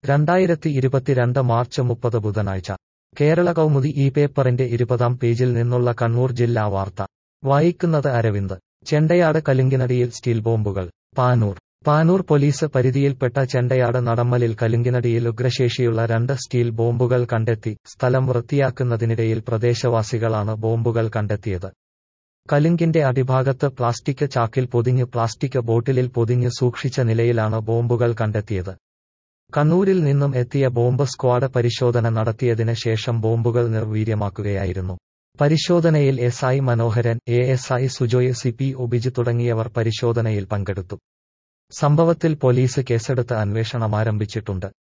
രണ്ടായിരത്തി ഇരുപത്തിരണ്ട് മാർച്ച് മുപ്പത് ബുധനാഴ്ച കേരള കൗമുദി ഈ പേപ്പറിന്റെ ഇരുപതാം പേജിൽ നിന്നുള്ള കണ്ണൂർ ജില്ലാ വാർത്ത വായിക്കുന്നത് അരവിന്ദ് ചെണ്ടയാട് കലുങ്കിനടിയിൽ സ്റ്റീൽ ബോംബുകൾ പാനൂർ പാനൂർ പോലീസ് പരിധിയിൽപ്പെട്ട ചെണ്ടയാട് നടമ്മലിൽ കലുങ്കിനടിയിൽ ഉഗ്രശേഷിയുള്ള രണ്ട് സ്റ്റീൽ ബോംബുകൾ കണ്ടെത്തി സ്ഥലം വൃത്തിയാക്കുന്നതിനിടയിൽ പ്രദേശവാസികളാണ് ബോംബുകൾ കണ്ടെത്തിയത് കലുങ്കിന്റെ അടിഭാഗത്ത് പ്ലാസ്റ്റിക് ചാക്കിൽ പൊതിഞ്ഞ് പ്ലാസ്റ്റിക് ബോട്ടിലിൽ പൊതിഞ്ഞ് സൂക്ഷിച്ച നിലയിലാണ് ബോംബുകൾ കണ്ടെത്തിയത് കണ്ണൂരിൽ നിന്നും എത്തിയ ബോംബ് സ്ക്വാഡ് പരിശോധന നടത്തിയതിന് ശേഷം ബോംബുകൾ നിർവീര്യമാക്കുകയായിരുന്നു പരിശോധനയിൽ S I Manoharan A S I Sujoy C P ഒബിജ് തുടങ്ങിയവർ പരിശോധനയിൽ പങ്കെടുത്തു സംഭവത്തിൽ പോലീസ് കേസെടുത്ത് അന്വേഷണമാരംഭിച്ചിട്ടുണ്ട്